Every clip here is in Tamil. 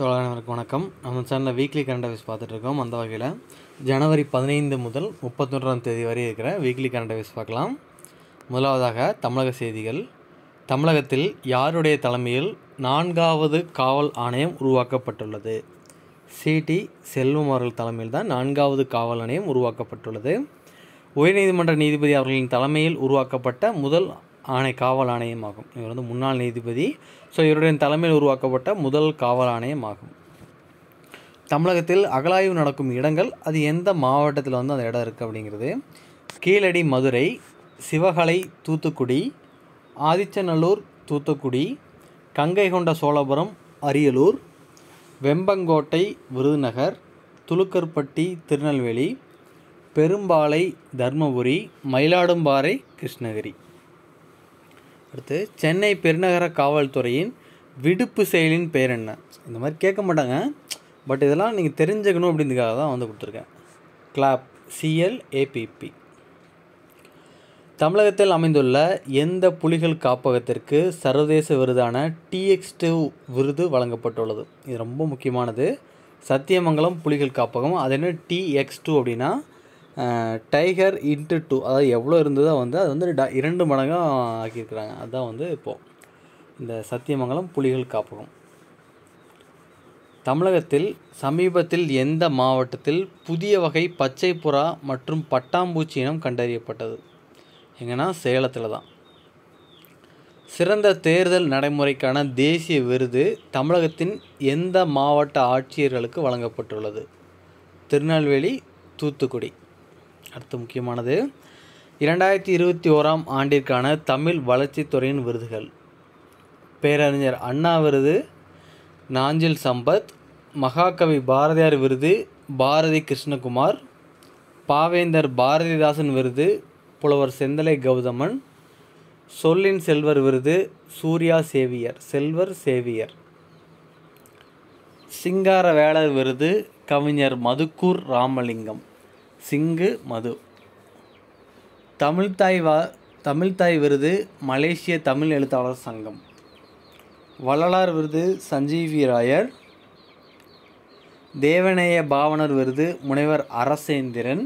தோழர்களுக்கு வணக்கம் நம்ம சேனலில் வீக்லி கரண்ட் அஃபேர்ஸ் பார்த்துட்டு இருக்கோம் அந்த வகையில் ஜனவரி பதினைந்து முதல் முப்பத்தொன்றாம் தேதி வரை இருக்கிற வீக்லி கரண்ட் அஃபேர்ஸ் பார்க்கலாம் முதலாவதாக தமிழக செய்திகள் தமிழகத்தில் யாருடைய தலைமையில் நான்காவது காவல் ஆணையம் உருவாக்கப்பட்டுள்ளது சிடி செல்வம் அவர்கள் தலைமையில் தான் நான்காவது காவல் ஆணையம் உருவாக்கப்பட்டுள்ளது உயர்நீதிமன்ற நீதிபதி அவர்களின் தலைமையில் உருவாக்கப்பட்ட முதல் ஆணை காவல் ஆணையம் ஆகும் இவர் வந்து முன்னாள் நீதிபதி ஸோ இவருடைய தலைமையில் உருவாக்கப்பட்ட முதல் காவல் ஆணையம் ஆகும் தமிழகத்தில் அகலாய்வு நடக்கும் இடங்கள் அது எந்த மாவட்டத்தில் வந்து அந்த இடம் இருக்குது அப்படிங்கிறது கீழடி மதுரை சிவகலை தூத்துக்குடி ஆதிச்சநல்லூர் தூத்துக்குடி கங்கை கொண்ட சோழபுரம் அரியலூர் வெம்பங்கோட்டை விருதுநகர் துலுக்கர்பட்டி திருநெல்வேலி பெரும்பாலை தர்மபுரி மயிலாடும்பாறை கிருஷ்ணகிரி அடுத்து சென்னை பெருநகர காவல்துறையின் விடுப்பு செயலின் பேர் என்ன இந்த மாதிரி கேட்க மாட்டாங்க பட் இதெல்லாம் நீங்கள் தெரிஞ்சுக்கணும் அப்படின்றதுக்காக தான் வந்து கொடுத்துருக்கேன் கிளாப் சிஎல்ஏபிபி தமிழகத்தில் அமைந்துள்ள எந்த புலிகள் காப்பகத்திற்கு சர்வதேச விருதான டிஎக்ஸ் டூ விருது வழங்கப்பட்டுள்ளது இது ரொம்ப முக்கியமானது சத்தியமங்கலம் புலிகள் காப்பகம் அது என்ன டிஎக்ஸ் டூ அப்படின்னா டைகர் இன்ட்டு டூ அதாவது எவ்வளோ இருந்ததோ வந்து அது வந்து ட- இரண்டு மடங்காக ஆக்கியிருக்கிறாங்க அதுதான் வந்து இப்போது இந்த சத்தியமங்கலம் புலிகள் காப்பகம் தமிழகத்தில் சமீபத்தில் எந்த மாவட்டத்தில் புதிய வகை பச்சை புறா மற்றும் பட்டாம்பூச்சி இனம் கண்டறியப்பட்டது எங்கன்னா சேலத்தில் தான் சிறந்த தேர்தல் நடைமுறைக்கான தேசிய விருது தமிழகத்தின் எந்த மாவட்ட ஆட்சியர்களுக்கு வழங்கப்பட்டுள்ளது திருநெல்வேலி தூத்துக்குடி அடுத்து முக்கியமானது இரண்டாயிரத்தி இருபத்தி ஓராம் ஆண்டிற்கான தமிழ் வளர்ச்சித்துறையின் விருதுகள் பேரறிஞர் அண்ணா விருது நாஞ்சில் சம்பத் மகாகவி பாரதியார் விருது பாரதி கிருஷ்ணகுமார் பாவேந்தர் பாரதிதாசன் விருது புலவர் செந்தலை கௌதமன் சொல்லின் செல்வர் விருது சூர்யா சேவியர் செல்வர் சேவியர் சிங்கார வேளர் விருது கவிஞர் மதுக்கூர் ராமலிங்கம் சிங்கு மது தமிழ்தாய் வா தமிழ்தாய் விருது மலேசிய தமிழ் எழுத்தாளர் சங்கம் வள்ளலார் விருது சஞ்சீவி ராயர் தேவநேய பாவனர் விருது முனைவர் அரசேந்திரன்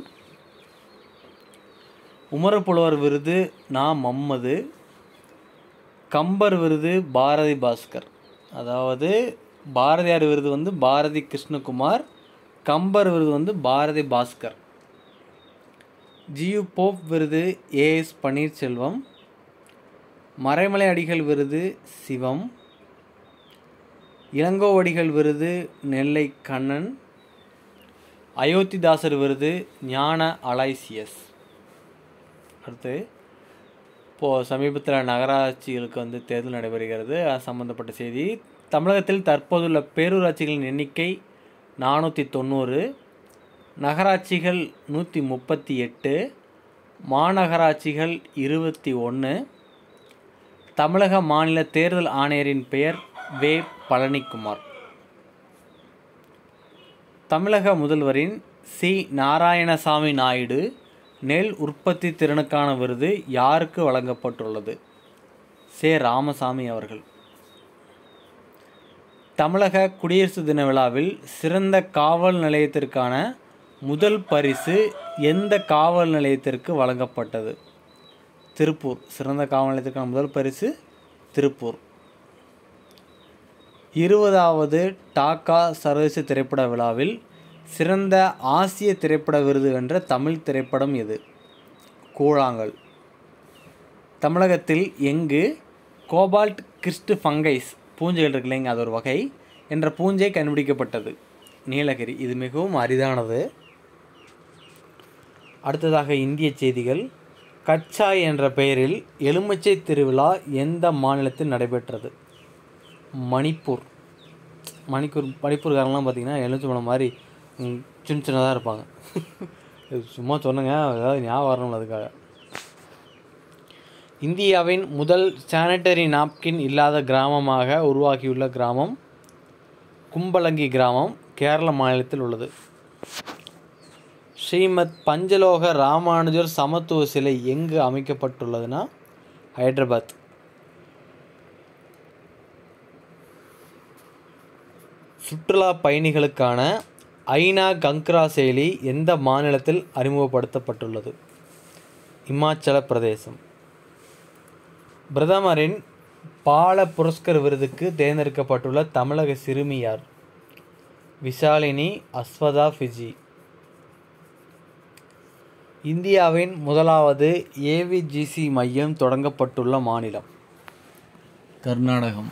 உமரப்புலவர் விருது நா மம்மது கம்பர் விருது பாரதி பாஸ்கர் அதாவது பாரதியார் விருது வந்து பாரதி கிருஷ்ணகுமார் கம்பர் விருது வந்து பாரதி பாஸ்கர் ஜியு போப் விருது ஏஎஸ் பன்னீர்செல்வம் மறைமலை அடிகள் விருது சிவம் இளங்கோவடிகள் விருது நெல்லை கண்ணன் அயோத்திதாசர் விருது ஞான அலைசியஸ் அடுத்து இப்போது சமீபத்தில் நகராட்சிகளுக்கு வந்து தேர்தல் நடைபெறுகிறது அது சம்பந்தப்பட்ட செய்தி தமிழகத்தில் தற்போதுள்ள பேரூராட்சிகளின் எண்ணிக்கை நானூற்றி தொண்ணூறு நகராட்சிகள் நூற்றி முப்பத்தி எட்டு மாநகராட்சிகள் இருபத்தி ஒன்று தமிழக மாநில தேர்தல் ஆணையரின் பெயர் வே பழனிக்குமார் தமிழக முதல்வரின் சி நாராயணசாமி நாயுடு நெல் உற்பத்தி திறனுக்கான விருது யாருக்கு வழங்கப்பட்டுள்ளது சே ராமசாமி அவர்கள் தமிழக குடியரசு தின விழாவில் சிறந்த காவல் நிலையத்திற்கான முதல் பரிசு எந்த காவல் நிலையத்திற்கு வழங்கப்பட்டது திருப்பூர் சிறந்த காவல் நிலையத்திற்கான முதல் பரிசு திருப்பூர் இருபதாவது டாக்கா சர்வதேச திரைப்பட விழாவில் சிறந்த ஆசிய திரைப்பட விருது வென்ற தமிழ் திரைப்படம் எது கூழாங்கல் தமிழகத்தில் எங்கு கோபால்ட் கிறிஸ்ட் ஃபங்கைஸ் பூஞ்சைகள் இருக்கு இல்லைங்க அது ஒரு வகை என்ற பூஞ்சை கண்டுபிடிக்கப்பட்டது நீலகிரி இது மிகவும் அரிதானது அடுத்ததாக இந்திய செய்திகள் கச்சாய் என்ற பெயரில் எலுமிச்சை திருவிழா எந்த மாநிலத்தில் நடைபெற்றது மணிப்பூர் மணிப்பூர் மணிப்பூர்காரங்களாம் பார்த்தீங்கன்னா எலுமிச்சம்பழம் மாதிரி ம், சின்ன சின்னதாக இருப்பாங்க இது சும்மா சொன்னங்க ஏதாவது ஞாபகம் வரணும் அதுக்காக இந்தியாவின் முதல் சானிட்டரி நாப்கின் இல்லாத கிராமமாக உருவாகியுள்ள கிராமம் கும்பலங்கி கிராமம் கேரள மாநிலத்தில் உள்ளது ஸ்ரீமத் பஞ்சலோக ராமானுஜர் சமத்துவ சிலை எங்கு அமைக்கப்பட்டுள்ளதுன்னா ஹைதராபாத் சுற்றுலா பயணிகளுக்கான ஐநா கங்க்ரா செயலி எந்த மாநிலத்தில் அறிமுகப்படுத்தப்பட்டுள்ளது இமாச்சல பிரதேசம் பிரதமரின் பால புரஸ்கர் விருதுக்கு தேர்ந்தெடுக்கப்பட்டுள்ள தமிழக சிறுமி யார் விஷாலினி அஸ்வதா ஃபிஜி இந்தியாவின் முதலாவது ஏவிஜிசி மையம் தொடங்கப்பட்டுள்ள மாநிலம் கர்நாடகம்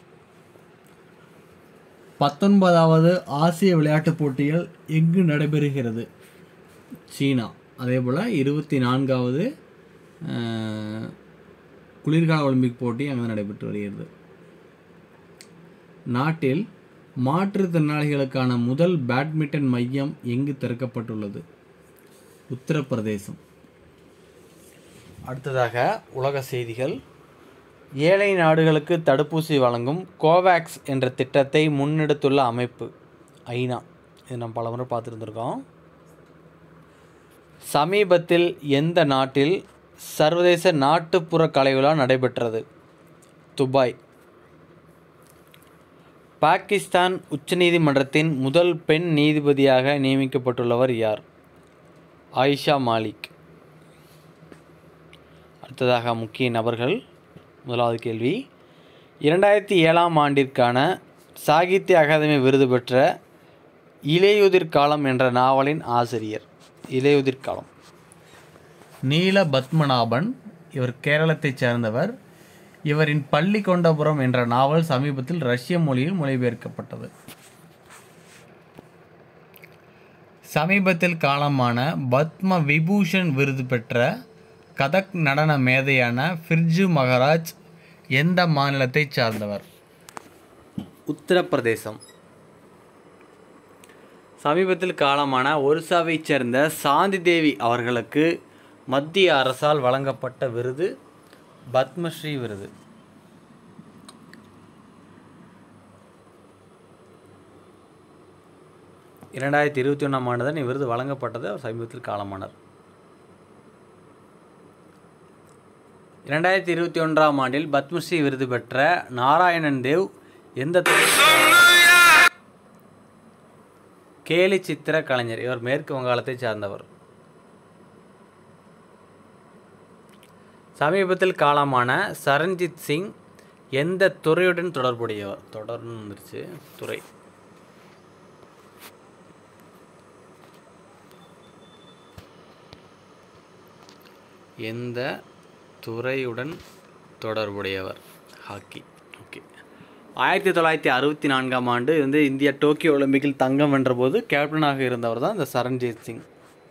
பத்தொன்பதாவது ஆசிய விளையாட்டுப் போட்டிகள் எங்கு நடைபெறுகிறது சீனா அதே போல் இருபத்தி நான்காவது அஹ், குளிர்கால ஒலிம்பிக் போட்டி அங்கே நடைபெற்று வருகிறது நாட்டில் மாற்றுத்திறனாளிகளுக்கான முதல் பேட்மிண்டன் மையம் எங்கு திறக்கப்பட்டுள்ளது உத்தரப்பிரதேசம் அடுத்ததாக உலக செய்திகள் ஏழை நாடுகளுக்கு தடுப்பூசி வழங்கும் கோவேக்ஸ் என்ற திட்டத்தை முன்னெடுத்துள்ள அமைப்பு ஐநா இது நம்ம பல முறை பார்த்துருந்துருக்கோம் சமீபத்தில் எந்த நாட்டில் சர்வதேச நாட்டுப்புற கலை விழா நடைபெற்றது துபாய் பாகிஸ்தான் உச்சநீதிமன்றத்தின் முதல் பெண் நீதிபதியாக நியமிக்கப்பட்டுள்ளவர் யார் ஆயிஷா மாலிக் அடுத்ததாக முக்கிய நபர்கள் முதலாவது கேள்வி இரண்டாயிரத்தி ஏழாம் ஆண்டிற்கான சாகித்ய அகாதமி விருது பெற்ற இலையுதிர் காலம் என்ற நாவலின் ஆசிரியர் இலையுதிர் காலம் நீல பத்மநாபன் இவர் கேரளத்தைச் சேர்ந்தவர் இவரின் பள்ளி கொண்டபுரம் என்ற நாவல் சமீபத்தில் ரஷ்ய மொழியில் மொழிபெயர்க்கப்பட்டது சமீபத்தில் காலமான பத்ம விபூஷன் விருது பெற்ற கதக் நடன மேதையான ஃபிர்ஜு மகராஜ் எந்த மாநிலத்தைச் சார்ந்தவர் உத்தரப்பிரதேசம் சமீபத்தில் காலமான ஒரிசாவைச் சேர்ந்த சாந்தி தேவி அவர்களுக்கு மத்திய அரசால் வழங்கப்பட்ட விருது பத்மஸ்ரீ விருது இரண்டாயிரத்தி இருபத்தி ஒன்றாம் ஆண்டு தான் இவ்விருது வழங்கப்பட்டது அவர் சமீபத்தில் காலமானார் இரண்டாயிரத்தி இருபத்தி ஒன்றாம் ஆண்டில் பத்மஸ்ரீ விருது பெற்ற நாராயணன் தேவ் எந்த துறை- கேலி சித்திர கலைஞர் இவர் மேற்கு வங்காளத்தைச் சார்ந்தவர் சமீபத்தில் காலமான சரண்ஜித் சிங் எந்த துறையுடன் தொடர்புடையவர் தொடர்னு வந்துருச்சு துறை எந்த துறையுடன் தொடர்புடையவர் ஹாக்கி ஓகே ஆயிரத்தி தொள்ளாயிரத்தி அறுபத்தி நான்காம் ஆண்டு வந்து இந்தியா டோக்கியோ ஒலிம்பிக்கில் தங்கம் வென்றபோது கேப்டனாக இருந்தவர் தான் இந்த சரண்ஜித் சிங்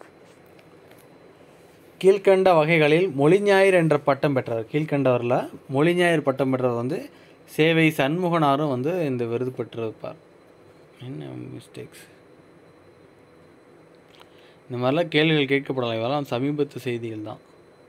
கீழ்கண்ட வகைகளில் மொழிஞாயிறு என்ற பட்டம் பெற்றவர் கீழ்கண்டவரில் மொழிஞாயிறு பட்டம் பெற்றவர் வந்து சேவை சண்முகனாரும் வந்து இந்த விருது பெற்றிருப்பார் என்ன மிஸ்டேக்ஸ் இந்த மாதிரிலாம் கேள்விகள் கேட்கப்படலாம் இவெல்லாம் சமீபத்து செய்திகள் தான்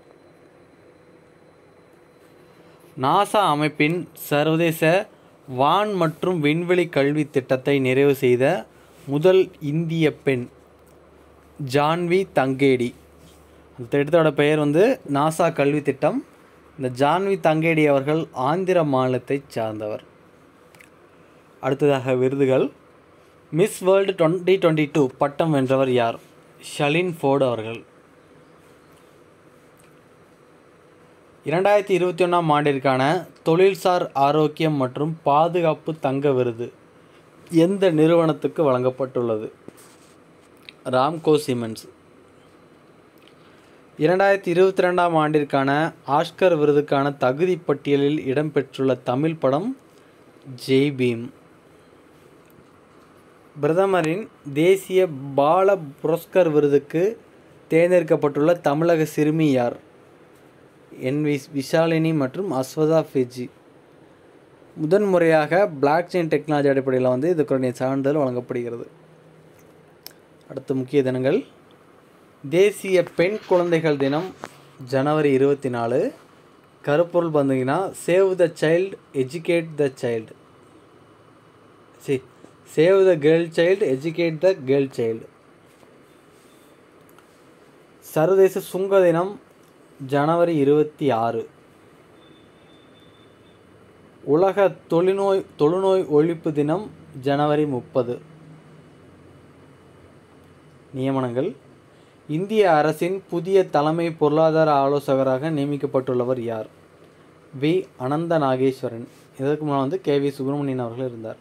நாசா அமைப்பின் சர்வதேச வான் மற்றும் விண்வெளி கல்வி திட்டத்தை நிறைவு செய்த முதல் இந்திய பெண் ஜான்வி தங்கேடி அந்த திட்டத்தோட பெயர் வந்து நாசா கல்வி திட்டம் இந்த ஜான்வி தங்கேடி அவர்கள் ஆந்திர மாநிலத்தைச் சார்ந்தவர் அடுத்ததாக விருதுகள் Miss World twenty twenty two பட்டம் வென்றவர் யார் ஷலின் ஃபோர்டு அவர்கள் இரண்டாயிரத்தி இருபத்தி ஒன்றாம் ஆண்டிற்கான தொழில்சார் ஆரோக்கியம் மற்றும் பாதுகாப்பு தங்க விருது எந்த நிறுவனத்துக்கு வழங்கப்பட்டுள்ளது ராம்கோ சிமெண்ட்ஸ் இரண்டாயிரத்தி இருபத்தி ரெண்டாம் ஆண்டிற்கான ஆஸ்கர் விருதுக்கான தகுதி பட்டியலில் இடம்பெற்றுள்ள தமிழ் படம் ஜெய் பீம் பிரதமரின் தேசிய பால புரஸ்கர் விருதுக்கு தேர்ந்தெடுக்கப்பட்டுள்ள தமிழக சிறுமி யார் என் வி விஷாலினி மற்றும் அஸ்வதா ஃபிஜி முதன் முறையாக பிளாக் செயின் டெக்னாலஜி அடிப்படையில் வந்து இதுக்குரிய சான்றிதழ் வழங்கப்படுகிறது அடுத்த முக்கிய தினங்கள் தேசிய பெண் குழந்தைகள் தினம் ஜனவரி இருபத்தி நாலு கருப்பொருள் பார்த்தீங்கன்னா save the child educate the child see save the girl child educate the girl child சர்வதேச சுங்க தினம் ஜனவரி இருபத்தி ஆறு உலக தொழுநோய் தொழுநோய் ஒழிப்பு தினம் ஜனவரி முப்பது நியமனங்கள் இந்திய அரசின் புதிய தலைமை பொருளாதார ஆலோசகராக நியமிக்கப்பட்டுள்ளவர் யார் வி அனந்த நாகேஸ்வரன் இதற்கு முன்னால் வந்து கே வி சுப்பிரமணியன் அவர்கள் இருந்தார்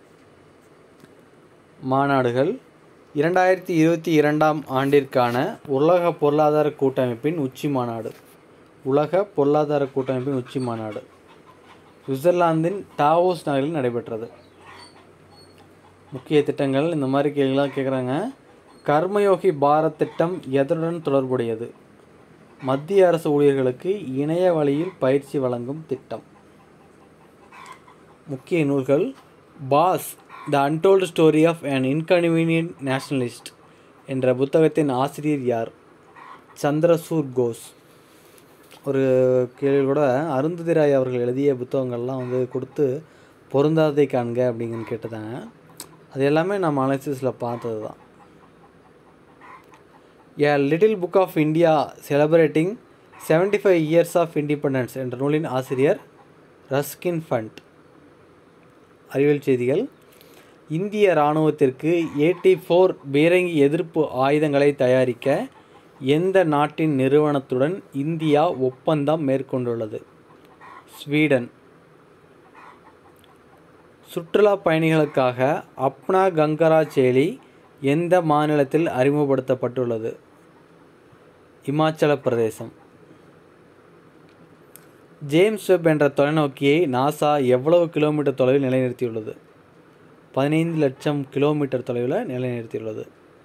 மாநாடுகள் இரண்டாயிரத்தி இருபத்தி இரண்டாம் ஆண்டிற்கான உலக பொருளாதார கூட்டமைப்பின் உச்சி மாநாடு உலக பொருளாதார கூட்டமைப்பின் உச்சி மாநாடு சுவிட்சர்லாந்தின் டாவோஸ் நகரில் நடைபெற்றது முக்கிய திட்டங்கள் இந்த மாதிரி கேள்விலாம் கேட்குறாங்க கர்மயோகி பாரத் திட்டம் எதனுடன் தொடர்புடையது மத்திய அரசு ஊழியர்களுக்கு இணைய வழியில் பயிற்சி வழங்கும் திட்டம் முக்கிய நூல்கள் Bose the untold story of an inconvenient nationalist என்ற புத்தகத்தின் ஆசிரியர் யார் சந்திரசூர் கோஸ் ஒரு கேள்வி கூட அருந்ததி ராய் அவர்கள் எழுதிய புத்தகங்கள்லாம் வந்து கொடுத்து பொருந்தாதை காண்க அப்படிங்கன்னு கேட்டதாங்க அது எல்லாமே நம்ம அனாலிசிஸில் பார்த்தது தான் a little book of India celebrating seventy five years of independence என்ற நூலின் ஆசிரியர் ரஸ்கின் ஃபண்ட் அறிவியல் செய்திகள் இந்திய இராணுவத்திற்கு ஏடி ஃபோர் பீரங்கி எதிர்ப்பு ஆயுதங்களை தயாரிக்க எந்த நாட்டின் நிறுவனத்துடன் இந்தியா ஒப்பந்தம் மேற்கொண்டுள்ளது ஸ்வீடன் சுற்றுலா பயணிகளுக்காக அப்னா கங்கரா செயலி எந்த மாநிலத்தில் அறிமுகப்படுத்தப்பட்டுள்ளது இமாச்சல பிரதேசம் ஜேம்ஸ் வெப் என்ற தொலைநோக்கியை நாசா எவ்வளவு கிலோமீட்டர் தொலைவில் நிலைநிறுத்தியுள்ளது பதினைந்து லட்சம் கிலோமீட்டர் தொலைவில் நிலைநிறுத்தியுள்ளது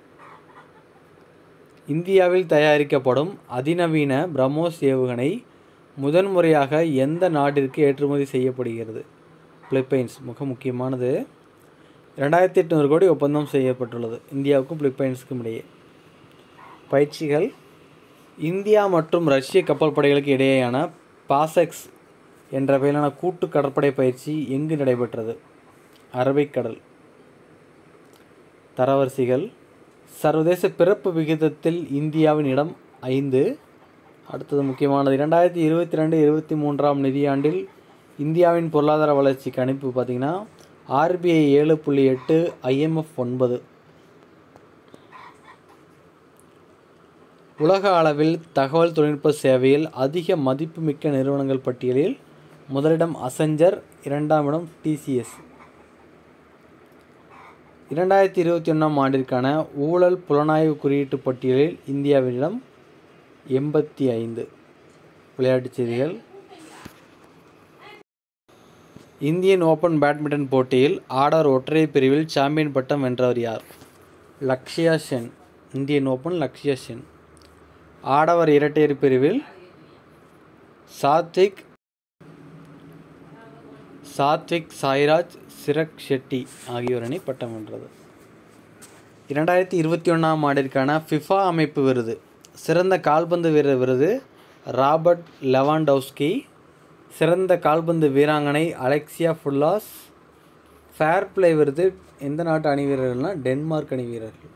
இந்தியாவில் தயாரிக்கப்படும் அதிநவீன பிரம்மோஸ் ஏவுகணை முதன்முறையாக எந்த நாட்டிற்கு ஏற்றுமதி செய்யப்படுகிறது பிலிப்பைன்ஸ் மிக முக்கியமானது ரெண்டாயிரத்தி எட்நூறு கோடி ஒப்பந்தம் செய்யப்பட்டுள்ளது இந்தியாவுக்கும் பிலிப்பைன்ஸுக்கும் இடையே பயிற்சிகள் இந்தியா மற்றும் ரஷ்ய கப்பல் படைகளுக்கு இடையேயான பாசெக்ஸ் என்ற பெயரான கூட்டு கடற்படை பயிற்சி எங்கு நடைபெற்றது அரபிக்கடல் தரவரிசைகள் சர்வதேச பிறப்பு விகிதத்தில் இந்தியாவின் இடம் ஐந்து அடுத்தது முக்கியமானது இரண்டாயிரத்தி இருபத்தி ரெண்டு இருபத்தி மூன்றாம் நிதியாண்டில் இந்தியாவின் பொருளாதார வளர்ச்சி கணிப்பு பார்த்திங்கன்னா ஆர்பிஐ ஏழு புள்ளி எட்டு ஐஎம்எஃப் ஒன்பது உலக அளவில் தகவல் தொழில்நுட்ப சேவையில் அதிக மதிப்புமிக்க நிறுவனங்கள் பட்டியலில் முதலிடம் அசெஞ்சர் இரண்டாம் இடம் டிசிஎஸ் இரண்டாயிரத்தி இருபத்தி ஒன்றாம் ஆண்டிற்கான ஊழல் புலனாய்வு குறியீட்டு பட்டியலில் இந்தியாவினிடம் எண்பத்தி ஐந்து விளையாட்டுச் செய்திகள் இந்தியன் ஓபன் பேட்மிண்டன் போட்டியில் ஆடவர் ஒற்றையர் பிரிவில் சாம்பியன் பட்டம் வென்றவர் யார் லக்ஷயா சென் இந்தியன் ஓபன் லக்ஷயா சென் ஆடவர் இரட்டையர் பிரிவில் சாத்விக் சாத்விக் சாய்ராஜ் சிரக் ஷெட்டி ஆகியோர் அணி பட்டம் வென்றது இரண்டாயிரத்தி இருபத்தி ஒன்றாம் ஆண்டிற்கான ஃபிஃபா அமைப்பு விருது சிறந்த கால்பந்து வீரர் விருது ராபர்ட் லெவாண்டோஸ்கி சிறந்த கால்பந்து வீராங்கனை அலெக்சியா ஃபுல்லாஸ் ஃபேர் பிளே விருது எந்த நாட்டு அணி வீரர்கள்னால் டென்மார்க் அணி வீரர்கள்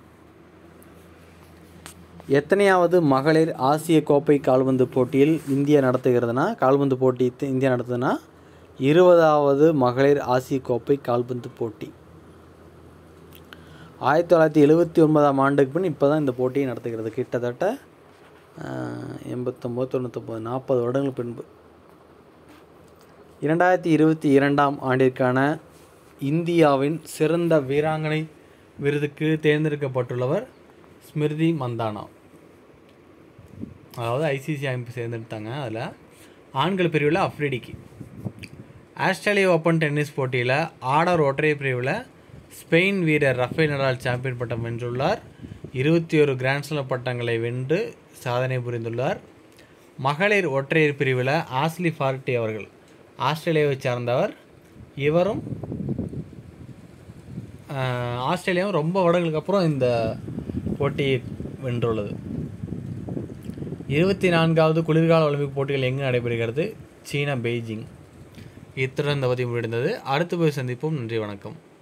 எத்தனையாவது மகளிர் ஆசிய கோப்பை கால்பந்து போட்டியில் இந்தியா நடத்துகிறதுனா கால்பந்து போட்டி தி- இந்தியா நடத்துதுன்னா இருபதாவது மகளிர் ஆசிய கோப்பை கால்பந்து போட்டி ஆயிரத்தி தொள்ளாயிரத்தி எழுபத்தி ஒன்பதாம் ஆண்டுக்கு பின் இப்போ தான் இந்த போட்டியை நடத்துகிறது கிட்டத்தட்ட ஆஹ், எண்பத்தொம்போது தொண்ணூத்தொம்பது நாற்பது வருடங்கள் பின்பு இரண்டாயிரத்தி இருபத்தி இரண்டாம் ஆண்டிற்கான இந்தியாவின் சிறந்த வீராங்கனை விருதுக்கு தேர்ந்தெடுக்கப்பட்டுள்ளவர் ஸ்மிருதி மந்தானா அதாவது ஐசிசி அமைப்பு தேர்ந்தெடுத்தாங்க அதில் ஆண்கள் பிரிவில் அஃப்ரிடிக்கு ஆஸ்திரேலியா ஓப்பன் டென்னிஸ் போட்டியில் ஆடவர் ஒற்றையர் பிரிவில் ஸ்பெயின் வீரர் ரஃபேல் நடால் சாம்பியன் பட்டம் வென்றுள்ளார் இருபத்தி ஒரு கிராண்ட்ஸ்லாம் பட்டங்களை வென்று சாதனை புரிந்துள்ளார் மகளிர் ஒற்றையர் பிரிவில் ஆஸ்லி ஃபார்ட்டி அவர்கள் ஆஸ்திரேலியாவை சார்ந்தவர் இவரும் ஆஹ், ஆஸ்திரேலியாவும் ரொம்ப வருடங்களுக்கு அப்புறம் இந்த போட்டியை வென்றுள்ளது இருபத்தி நான்காவது குளிர்கால ஒலிம்பிக் போட்டிகள் எங்கு நடைபெறுகிறது சீனா பெய்ஜிங் இத்துடன் இந்த பதிவு முடிந்தது அடுத்த போய் சந்திப்போம் நன்றி வணக்கம்